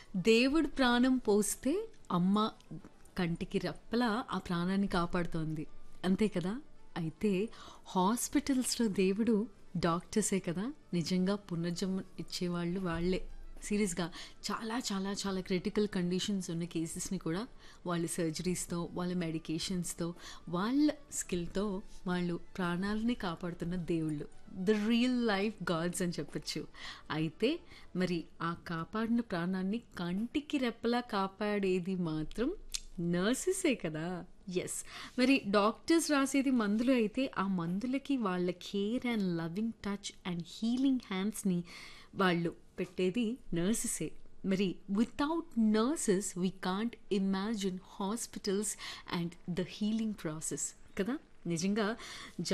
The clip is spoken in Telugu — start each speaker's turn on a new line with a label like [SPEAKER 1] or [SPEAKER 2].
[SPEAKER 1] దేవుడు ప్రాణం పోస్తే అమ్మ కంటికి రెప్పలా ఆ ప్రాణాన్ని కాపాడుతోంది అంతే కదా అయితే హాస్పిటల్స్లో దేవుడు డాక్టర్సే కదా నిజంగా పునర్జన్మ ఇచ్చేవాళ్ళు వాళ్ళే సీరియస్గా చాలా చాలా చాలా క్రిటికల్ కండిషన్స్ ఉన్న కేసెస్ని కూడా వాళ్ళు సర్జరీస్తో వాళ్ళ మెడికేషన్స్తో వాళ్ళ స్కిల్తో వాళ్ళు ప్రాణాలని కాపాడుతున్న దేవుళ్ళు ద రియల్ లైఫ్ గాడ్స్ అని చెప్పొచ్చు అయితే మరి ఆ కాపాడిన ప్రాణాన్ని కంటికి రెప్పలా కాపాడేది మాత్రం నర్సెసే కదా ఎస్ మరి డాక్టర్స్ రాసేది మందులు అయితే ఆ మందులకి వాళ్ళ care and loving touch and healing హ్యాండ్స్ని వాళ్ళు పెట్టేది నర్సెసే మరి without nurses we can't imagine hospitals and the healing process కదా నిజంగా